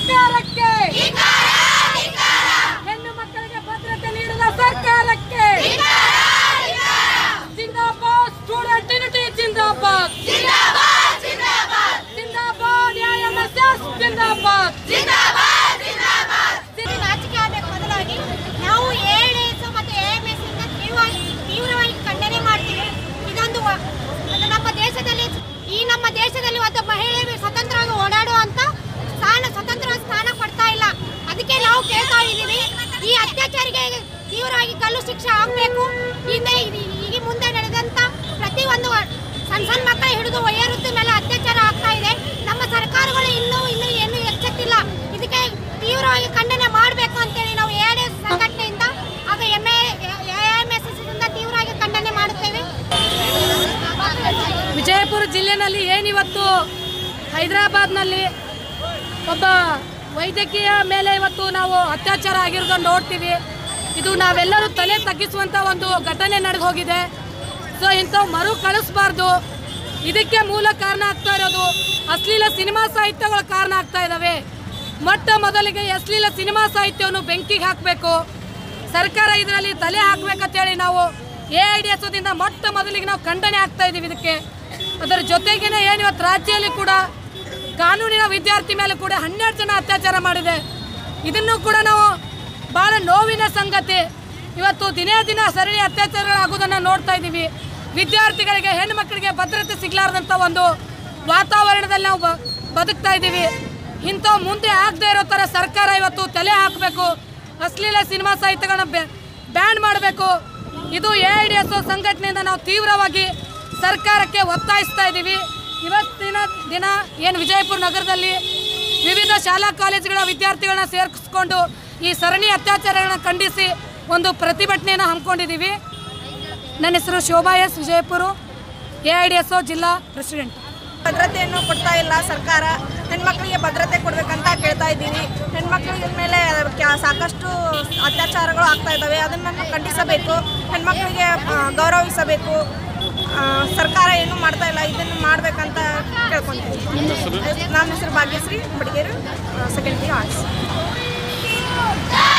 ಸರ್ಕಾರಕ್ಕೆ ಹೆಣ್ಣು ಮಕ್ಕಳಿಗೆ ಭದ್ರತೆ ನೀಡದ ಸರ್ಕಾರಕ್ಕೆ ಜಿಂದಾಬಾದ್ ಸ್ಟೂಡೆಂಟ್ ಯೂನಿಟಿ ಜಿಂದಾಬಾದ್ ಜಿಂದಾಬಾದ್ ಎಐಎಂಎಸ್ಎಸ್ ಜಿಂದಾಬಾದ್ ನಾಚಿಕೆ ಆಗಬೇಕು ಮೊದಲಾಗಿ ನಾವು ಎಐಡಿಎಸ್ ಮತ್ತು ಎಎಂಎಸ್ ಇಂದ ತೀವ್ರವಾಗಿ ತೀವ್ರವಾಗಿ ಖಂಡನೆ ಮಾಡ್ತೀವಿ ಇದೊಂದು ವ- ಅದು ನಮ್ಮ ದೇಶದಲ್ಲಿ ಈ ನಮ್ಮ ದೇಶದಲ್ಲಿ ಒಂದು ಮಹಿಳೆ ಸ್ವತಂತ್ರವಾಗಿ ಓಡಾಡುವಂತ ಸ್ಥಾನ ಸ್ವತಂತ್ರ ಸ್ಥಾನ ಕೊಡ್ತಾ ಇಲ್ಲ ಅದಕ್ಕೆ ನಾವು ಕೇಳ್ತಾ ಇದ್ದೀವಿ ಈ ಅತ್ಯಾಚಾರಿಗೆ ತೀವ್ರವಾಗಿ ಗಲ್ಲು ಶಿಕ್ಷೆ ಆಗಬೇಕು ಹಿಂದೆ ಈಗ ಮುಂದೆ ನಡೆದಂತ ಪ್ರತಿಯೊಂದು ಸಣ್ಣ ಸಣ್ಣ ಮಕ್ಕಳ ಹಿಡಿದು ವಯೋವೃದ್ಧ ಮೇಲೆ ಅತ್ಯಾಚಾರ ಆಗ್ತಾ ಇದೆ ನಮ್ಮ ಸರ್ಕಾರಗಳು ಇನ್ನೂ ಇನ್ನೂ ಏನು ಎಚ್ಚೆತ್ತಿಲ್ಲ ಇದಕ್ಕೆ ತೀವ್ರವಾಗಿ ಖಂಡನೆ ಮಾಡಬೇಕು ಅಂತೇಳಿ ನಾವು ಎ ಸಂಘಟನೆಯಿಂದ ಆಗ ಎಂ ಎಸ್ ಇಂದ ತೀವ್ರವಾಗಿ ಖಂಡನೆ ಮಾಡುತ್ತೇವೆ ವಿಜಯಪುರ ಜಿಲ್ಲೆನಲ್ಲಿ ಏನಿವತ್ತು ಹೈದರಾಬಾದ್ನಲ್ಲಿ ಒಬ್ಬ ವೈದ್ಯಕೀಯ ಮೇಲೆ ಇವತ್ತು ನಾವು ಅತ್ಯಾಚಾರ ಆಗಿರೋದನ್ನು ನೋಡ್ತೀವಿ ಇದು ನಾವೆಲ್ಲರೂ ತಲೆ ತಗ್ಗಿಸುವಂಥ ಒಂದು ಘಟನೆ ನಡೆದು ಹೋಗಿದೆ ಸೊ ಇಂಥವು ಮರು ಕಳಿಸ್ಬಾರ್ದು ಇದಕ್ಕೆ ಮೂಲ ಕಾರಣ ಆಗ್ತಾ ಇರೋದು ಅಶ್ಲೀಲ ಸಿನಿಮಾ ಸಾಹಿತ್ಯಗಳು ಕಾರಣ ಆಗ್ತಾ ಇದ್ದಾವೆ ಮೊಟ್ಟ ಮೊದಲಿಗೆ ಅಶ್ಲೀಲ ಸಿನಿಮಾ ಸಾಹಿತ್ಯವನ್ನು ಬೆಂಕಿಗೆ ಹಾಕಬೇಕು ಸರ್ಕಾರ ಇದರಲ್ಲಿ ತಲೆ ಹಾಕ್ಬೇಕಂತೇಳಿ ನಾವು ಎ ಐ ಡಿ ಎಸ್ದಿಂದ ಮೊಟ್ಟ ಮೊದಲಿಗೆ ನಾವು ಖಂಡನೆ ಆಗ್ತಾ ಇದ್ದೀವಿ ಇದಕ್ಕೆ ಅದರ ಜೊತೆಗೇನೆ ಏನು ಇವತ್ತು ರಾಜ್ಯದಲ್ಲಿ ಕೂಡ ಕಾನೂನಿನ ವಿದ್ಯಾರ್ಥಿ ಮೇಲೆ ಕೂಡ ಹನ್ನೆರಡು ಜನ ಅತ್ಯಾಚಾರ ಮಾಡಿದೆ ಇದನ್ನು ಕೂಡ ನಾವು ಭಾಳ ನೋವಿನ ಸಂಗತಿ ಇವತ್ತು ದಿನೇ ದಿನ ಸರಣಿ ಅತ್ಯಾಚಾರಗಳಾಗೋದನ್ನು ನೋಡ್ತಾ ಇದ್ದೀವಿ ವಿದ್ಯಾರ್ಥಿಗಳಿಗೆ ಹೆಣ್ಣು ಮಕ್ಕಳಿಗೆ ಭದ್ರತೆ ಸಿಗ್ಲಾರ್ದಂಥ ಒಂದು ವಾತಾವರಣದಲ್ಲಿ ನಾವು ಬ- ಬದುಕ್ತಾ ಇದ್ದೀವಿ ಇಂಥವು ಮುಂದೆ ಆಗದೆ ಇರೋ ಥರ ಸರ್ಕಾರ ಇವತ್ತು ತಲೆ ಹಾಕಬೇಕು ಅಶ್ಲೀಲ ಸಿನಿಮಾ ಸಾಹಿತ್ಯಗಳನ್ನ ಬ್ಯಾನ್ ಮಾಡಬೇಕು ಇದು ಎ ಐ ಡಿ ಎಸ್ ಸಂಘಟನೆಯಿಂದ ನಾವು ತೀವ್ರವಾಗಿ ಸರ್ಕಾರಕ್ಕೆ ಒತ್ತಾಯಿಸ್ತಾ ಇದ್ದೀವಿ ಇವತ್ತಿನ ದಿನ ಏನು ವಿಜಯಪುರ ನಗರದಲ್ಲಿ ವಿವಿಧ ಶಾಲಾ ಕಾಲೇಜುಗಳ ವಿದ್ಯಾರ್ಥಿಗಳನ್ನ ಸೇರಿಸ್ಕೊಂಡು ಈ ಸರಣಿ ಅತ್ಯಾಚಾರಗಳನ್ನ ಖಂಡಿಸಿ ಒಂದು ಪ್ರತಿಭಟನೆಯನ್ನು ಹಮ್ಮಿಕೊಂಡಿದ್ದೀವಿ ನನ್ನ ಹೆಸರು Shobha S Vijayapura A I D S ಜಿಲ್ಲಾ ಪ್ರೆಸಿಡೆಂಟ್ ಭದ್ರತೆಯನ್ನು ಕೊಡ್ತಾ ಇಲ್ಲ ಸರ್ಕಾರ ಹೆಣ್ಮಕ್ಳಿಗೆ ಭದ್ರತೆ ಕೊಡಬೇಕಂತ ಕೇಳ್ತಾ ಇದ್ದೀವಿ ಹೆಣ್ಮಕ್ಳಿಗೆ ಮೇಲೆ ಕ್ಯಾ- ಸಾಕಷ್ಟು ಅತ್ಯಾಚಾರಗಳು ಆಗ್ತಾ ಇದ್ದಾವೆ ಅದನ್ನು ಖಂಡಿಸಬೇಕು ಹೆಣ್ಮಕ್ಳಿಗೆ ಆ, ಗೌರವಿಸಬೇಕು ಆ, ಸರ್ಕಾರ ಏನು ಮಾಡ್ತಾ ಇಲ್ಲ ಇದನ್ನು ಮಾಡಬೇಕಂತ ಕೇಳ್ಕೊತೀವಿ ನನ್ನ ಹೆಸರು Bhagyashree Badiger second P arts